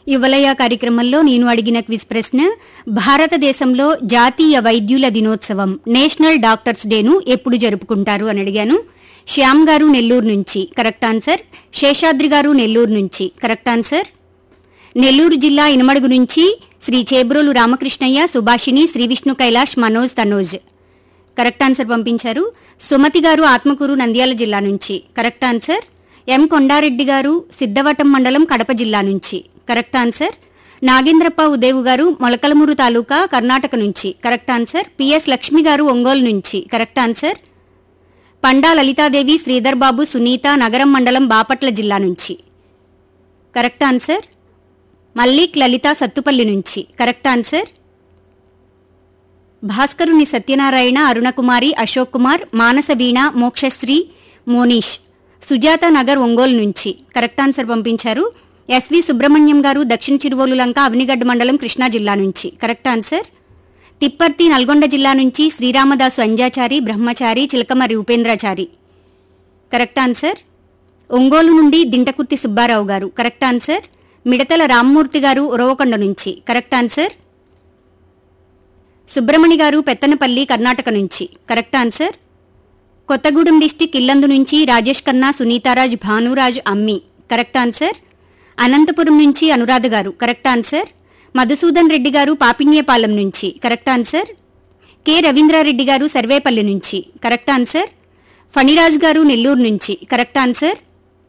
యువలయ కార్యక్రమంలో నేను అడిగిన క్విజ్ ప్రశ్న భారతదేశంలో జాతీయ వైద్యుల దినోత్సవం నేషనల్ డాక్టర్స్ డేను ఎప్పుడు జరుపుకుంటారు అని అడిగాను శ్యామ్ గారు నెల్లూరు నుంచి కరెక్ట్ ఆన్సర్ శేషాద్రి గారు నెల్లూరు నుంచి కరెక్ట్ ఆన్సర్ నెల్లూరు జిల్లా ఇనమడుగు నుంచి శ్రీ చేబ్రోలు రామకృష్ణయ్య సుభాషిణి శ్రీ విష్ణు కైలాష్ మనోజ్ తనోజ్ కరెక్ట్ ఆన్సర్ పంపించారు సుమతి గారు ఆత్మకూరు నంద్యాల జిల్లా నుంచి కరెక్ట్ ఆన్సర్ ఎం కొండారెడ్డి గారు సిద్ధవటం మండలం కడప జిల్లా నుంచి కరెక్ట్ ఆన్సర్ నాగేంద్రప్ప ఉదేవు గారు మొలకలమూరు తాలూకా కర్ణాటక నుంచి కరెక్ట్ ఆన్సర్ పిఎస్ లక్ష్మి గారు ఒంగోలు నుంచి కరెక్ట్ ఆన్సర్ పండా లలితాదేవి శ్రీధర్ బాబు సునీత నగరం మండలం బాపట్ల జిల్లా నుంచి కరెక్ట్ ఆన్సర్ మల్లిక్ లలిత సత్తుపల్లి నుంచి కరెక్ట్ ఆన్సర్ భాస్కరుని సత్యనారాయణ అరుణకుమారి అశోక్ కుమార్ మానస వీణ మోక్షశ్రీ మోనీష్ సుజాత నగర్ ఒంగోలు నుంచి కరెక్ట్ ఆన్సర్ పంపించారు ఎస్వి సుబ్రహ్మణ్యం గారు దక్షిణ చిరువోలు లంక అవినిగడ్డ మండలం కృష్ణా జిల్లా నుంచి కరెక్ట్ ఆన్సర్ తిప్పర్తి నల్గొండ జిల్లా నుంచి శ్రీరామదాసు అంజాచారి బ్రహ్మచారి చిలకమరి ఉపేంద్రాచారి కరెక్ట్ ఆన్సర్ ఒంగోలు నుండి దింటకుర్తి సుబ్బారావు గారు కరెక్ట్ ఆన్సర్ మిడతల రామ్మూర్తి గారు ఉరవకొండ నుంచి కరెక్ట్ ఆన్సర్ సుబ్రమణి గారు పెత్తనపల్లి కర్ణాటక నుంచి correct answer Kothagudem district Yellandu నుంచి రాజేష్ ఖన్నా సునీతారాజ్ భానురాజ్ అమ్మి కరెక్ట్ ఆన్సర్ అనంతపురం నుంచి అనురాధ గారు కరెక్ట్ ఆన్సర్ మధుసూదన్ రెడ్డి గారు పాపిన్యపాలెం నుంచి కరెక్ట్ ఆన్సర్ కె రవీంద్రారెడ్డి గారు సర్వేపల్లి నుంచి కరెక్ట్ ఆన్సర్ ఫణిరాజ్ గారు నెల్లూరు నుంచి కరెక్ట్ ఆన్సర్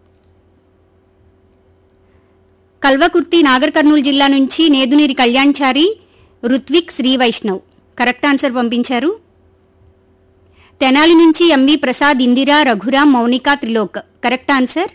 కల్వకుర్తి నాగర్ కర్నూలు జిల్లా నుంచి నేదునీరి కళ్యాణ్చారి రుత్విక్ శ్రీ వైష్ణవ్ కరెక్ట్ ఆన్సర్ పంపించారు తెనాలి నుంచి MV Prasad Indira Raghuram Mounika Trilok correct answer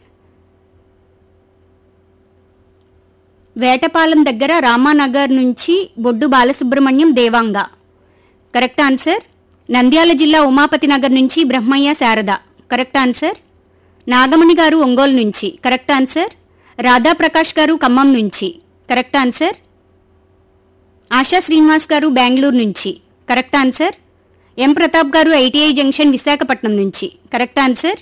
Vetapalem దగ్గర రామానగర్ నుంచి బొడ్డు బాలసుబ్రహ్మణ్యం దేవాంగ కరెక్ట్ ఆన్సర్ నంద్యాల జిల్లా ఉమాపతి నగర్ నుంచి బ్రహ్మయ్య శారద కరెక్ట్ ఆన్సర్ నాగమణి గారు ఒంగోలు నుంచి కరెక్ట్ ఆన్సర్ రాధాప్రకాష్ గారు ఖమ్మం నుంచి కరెక్ట్ ఆన్సర్ ఆశా శ్రీనివాస్ గారు బెంగళూరు నుంచి కరెక్ట్ ఆన్సర్ ఎం ప్రతాప్ గారు ఐటీఐ జంక్షన్ విశాఖపట్నం నుంచి కరెక్ట్ ఆన్సర్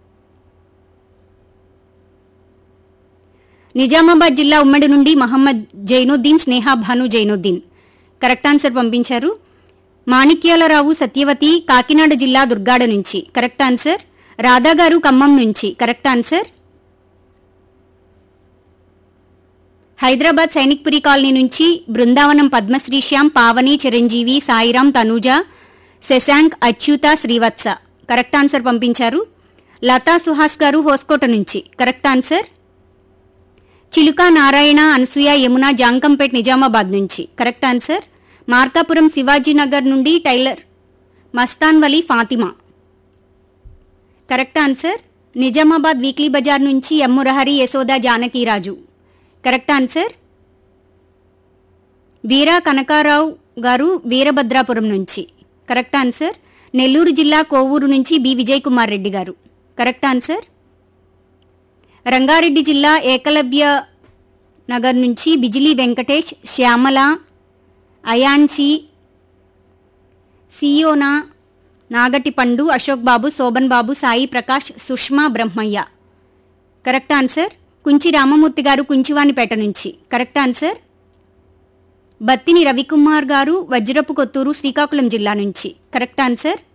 నిజామాబాద్ జిల్లా ఉమ్మడి నుండి మహమ్మద్ జైనుద్దీన్ స్నేహా భాను జైనుద్దీన్ కరెక్ట్ ఆన్సర్ పంపించారు మాణిక్యాలరావు సత్యవతి కాకినాడ జిల్లా దుర్గాడ నుంచి కరెక్ట్ ఆన్సర్ రాధా గారు ఖమ్మం నుంచి correct answer Hyderabad Sainikpuri colony నుంచి బృందావనం పద్మశ్రీ శ్యామ్ పావని చిరంజీవి సాయిరాం తనూజ శశాంక్ అచ్యుత శ్రీవత్స కరెక్ట్ ఆన్సర్ పంపించారు లతా సుహాస్ గారు హోస్కోట నుంచి కరెక్ట్ ఆన్సర్ చిలుక నారాయణ అనసూయ యమున జాంకంపేట్ నిజామాబాద్ నుంచి కరెక్ట్ ఆన్సర్ మార్కాపురం శివాజీనగర్ నుండి tailor Mastan Vali Fatima correct answer Nizamabad weekly bazaar నుంచి M Murahari Yashoda Janakiraju correct answer Veera Kanakarao garu Veerabhadrapuram నుంచి కరెక్ట్ ఆన్సర్ నెల్లూరు జిల్లా కోవూరు నుంచి బి విజయ్ కుమార్ రెడ్డి గారు కరెక్ట్ ఆన్సర్ రంగారెడ్డి జిల్లా ఏకలవ్య నగర్ నుంచి బిజిలీ వెంకటేష్ శ్యామల అయాన్షి సియోనా నాగటి పండు అశోక్ బాబు శోభన్ బాబు సాయి ప్రకాష్ సుష్మా బ్రహ్మయ్య కరెక్ట్ ఆన్సర్ కుంచి రామమూర్తి గారు కుంచివానిపేట నుంచి కరెక్ట్ ఆన్సర్ బత్తిని రవికుమార్ గారు వజ్రపు కొత్తూరు శ్రీకాకుళం జిల్లా నుంచి కరెక్ట్ ఆన్సర్